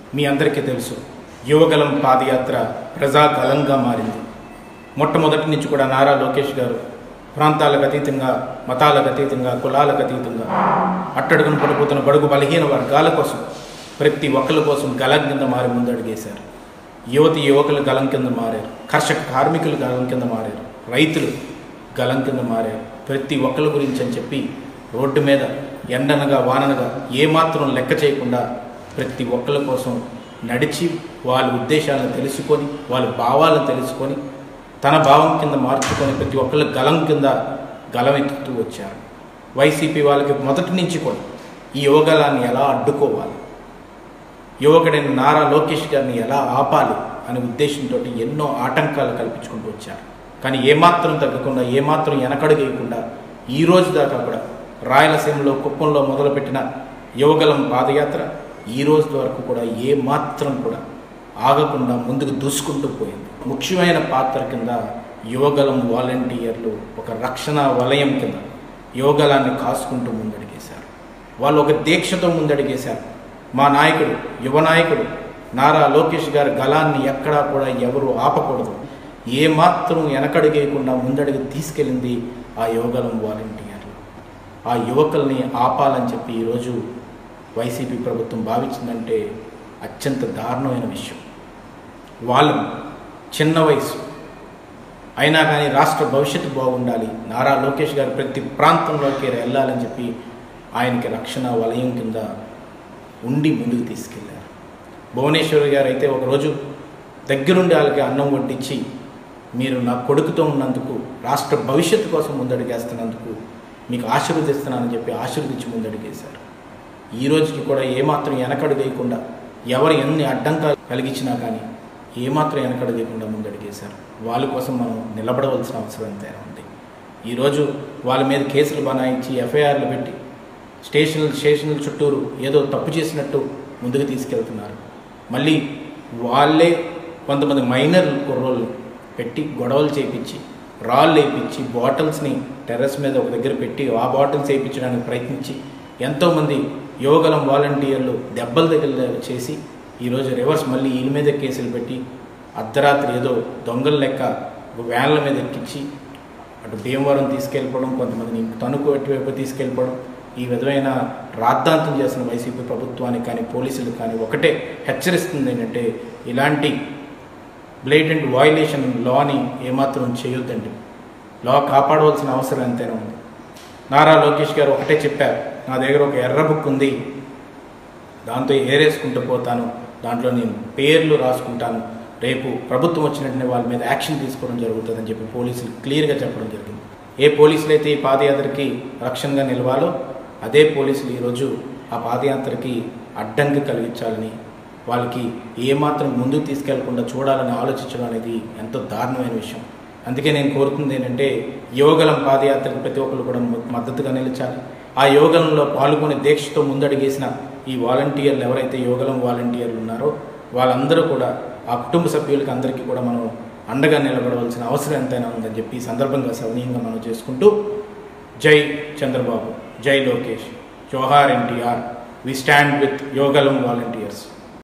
మీ అందరికీ తెలుసు యువగలం పాదయాత్ర ప్రజాగలంగా మారింది మొట్టమొదటి నుంచి కూడా నారా లోకేష్ గారు ప్రాంతాలకు అతీతంగా మతాలకు అతీతంగా కులాలకు అతీతంగా అట్టడుగున పడిపోతున్న బడుగు బలహీన వర్గాల కోసం ప్రతి ఒక్కరి కోసం గలం కింద మారి ముందడుగేశారు యువతి యువకులు గలం కింద మారారు కర్షక కార్మికులు గలం కింద మారారు రైతులు గలం కింద మారారు ప్రతి ఒక్కరి గురించి అని చెప్పి రోడ్డు మీద ఎండనగా వాననగా ఏమాత్రం లెక్క చేయకుండా ప్రతి ఒక్కరి కోసం నడిచి వాళ్ళ ఉద్దేశాలను తెలుసుకొని వాళ్ళ భావాలను తెలుసుకొని తన భావం కింద మార్చుకొని ప్రతి ఒక్కరు గలం కింద గలమెత్తుతూ వచ్చారు వైసీపీ వాళ్ళకి మొదటి నుంచి కూడా ఈ యువగలాన్ని ఎలా అడ్డుకోవాలి యువకుడైన నారా లోకేష్ గారిని ఎలా ఆపాలి అనే ఉద్దేశంతో ఎన్నో ఆటంకాలు కల్పించుకుంటూ వచ్చారు కానీ ఏమాత్రం తగ్గకుండా ఏమాత్రం వెనకడుగేయకుండా ఈ రోజు దాకా కూడా రాయలసీమలో కుప్పంలో మొదలుపెట్టిన యువగలం పాదయాత్ర ఈ రోజు వరకు కూడా ఏ మాత్రం కూడా ఆగకుండా ముందుకు దూసుకుంటూ పోయింది ముఖ్యమైన పాత్ర కింద యువగలం వాలంటీర్లు ఒక రక్షణ వలయం కింద యువగలాన్ని కాసుకుంటూ ముందడిగేశారు వాళ్ళు ఒక దీక్షతో ముందడిగేశారు మా నాయకుడు యువ నాయకుడు నారా లోకేష్ గారి గలాన్ని ఎక్కడా కూడా ఎవరు ఆపకూడదు ఏమాత్రం వెనకడిగేయకుండా ముందడిగి తీసుకెళ్ళింది ఆ యువగలం వాలంటీర్లు ఆ యువకుల్ని ఆపాలని చెప్పి ఈరోజు వైసీపీ ప్రభుత్వం భావించిందంటే అత్యంత దారుణమైన విషయం వాళ్ళు చిన్న వయసు అయినా కానీ రాష్ట్ర భవిష్యత్తు బాగుండాలి నారా లోకేష్ గారు ప్రతి ప్రాంతంలోకి వెళ్ళాలని చెప్పి ఆయనకి రక్షణ వలయం కింద ఉండి ముందుకు తీసుకెళ్లారు భువనేశ్వరి గారు అయితే ఒకరోజు దగ్గరుండి వాళ్ళకి అన్నం వడ్డించి మీరు నా కొడుకుతో ఉన్నందుకు రాష్ట్ర భవిష్యత్తు కోసం ముందడుగేస్తున్నందుకు మీకు ఆశీర్వదిస్తున్నానని చెప్పి ఆశీర్వదించి ముందడుగేశారు ఈ రోజుకి కూడా ఏమాత్రం వెనకడుగేయకుండా ఎవరు ఎన్ని అడ్డంకాలు కలిగించినా కానీ ఏమాత్రం వెనకడుగేయకుండా ముందడుగేశారు వాళ్ళ కోసం మనం నిలబడవలసిన అవసరం ఎంతైనా ఉంది ఈరోజు వాళ్ళ మీద కేసులు బనాయించి ఎఫ్ఐఆర్లు పెట్టి స్టేషన్ స్టేషన్ల చుట్టూరు ఏదో తప్పు చేసినట్టు ముందుకు తీసుకెళ్తున్నారు మళ్ళీ వాళ్ళే కొంతమంది మైనర్ కుర్రోళ్ళు పెట్టి గొడవలు చేపించి రాళ్ళు వేయించి బాటిల్స్ని టెర్రస్ మీద ఒక దగ్గర పెట్టి ఆ బాటిల్స్ వేయించడానికి ప్రయత్నించి ఎంతోమంది యువగలం వాలంటీర్లు దెబ్బల దగ్గర చేసి ఈరోజు రివర్స్ మళ్ళీ వీళ్ళ మీద కేసులు పెట్టి అర్ధరాత్రి ఏదో దొంగల లెక్క వ్యాన్ల మీద ఎక్కించి అటు భీమవరం తీసుకెళ్ళిపోవడం కొంతమందిని తణుకు అటువైపు తీసుకెళ్ళిపోవడం ఈ విధమైన రాద్ధాంతం చేసిన వైసీపీ ప్రభుత్వానికి కానీ పోలీసులకు కానీ ఒకటే హెచ్చరిస్తుంది ఏంటంటే ఇలాంటి బ్లేటెంట్ వయలేషన్ లాని ఏమాత్రం చేయొద్దండి లా కాపాడవలసిన అవసరం ఎంతైనా ఉంది నారా లోకేష్ గారు ఒకటే చెప్పారు నా దగ్గర ఒక ఎర్ర బుక్ ఉంది దాంతో ఏరేసుకుంటూ పోతాను దాంట్లో నేను పేర్లు రాసుకుంటాను రేపు ప్రభుత్వం వచ్చినట్టునే వాళ్ళ మీద యాక్షన్ తీసుకోవడం జరుగుతుందని చెప్పి పోలీసులు క్లియర్గా చెప్పడం జరిగింది ఏ పోలీసులు అయితే ఈ పాదయాత్రకి రక్షణగా నిలవాలో అదే పోలీసులు ఈరోజు ఆ పాదయాత్రకి అడ్డంకి కలిగించాలని వాళ్ళకి ఏమాత్రం ముందుకు తీసుకెళ్లకుండా చూడాలని ఆలోచించడం అనేది ఎంతో దారుణమైన విషయం అందుకే నేను కోరుతుంది ఏంటంటే యోగలం పాదయాత్రకు ప్రతి ఒక్కరు కూడా మద్దతుగా నిలిచాలి ఆ యోగలంలో పాల్గొని దీక్షతో ముందడిగేసిన ఈ వాలంటీర్లు ఎవరైతే యోగలం వాలంటీర్లు ఉన్నారో వాళ్ళందరూ కూడా ఆ కుటుంబ సభ్యులకి అందరికీ కూడా మనం అండగా నిలబడవలసిన అవసరం ఎంతైనా ఉందని చెప్పి ఈ సందర్భంగా సవనీయంగా మనం చేసుకుంటూ జై చంద్రబాబు జై లోకేష్ జోహార్ NTR we stand with Yuvagalam volunteers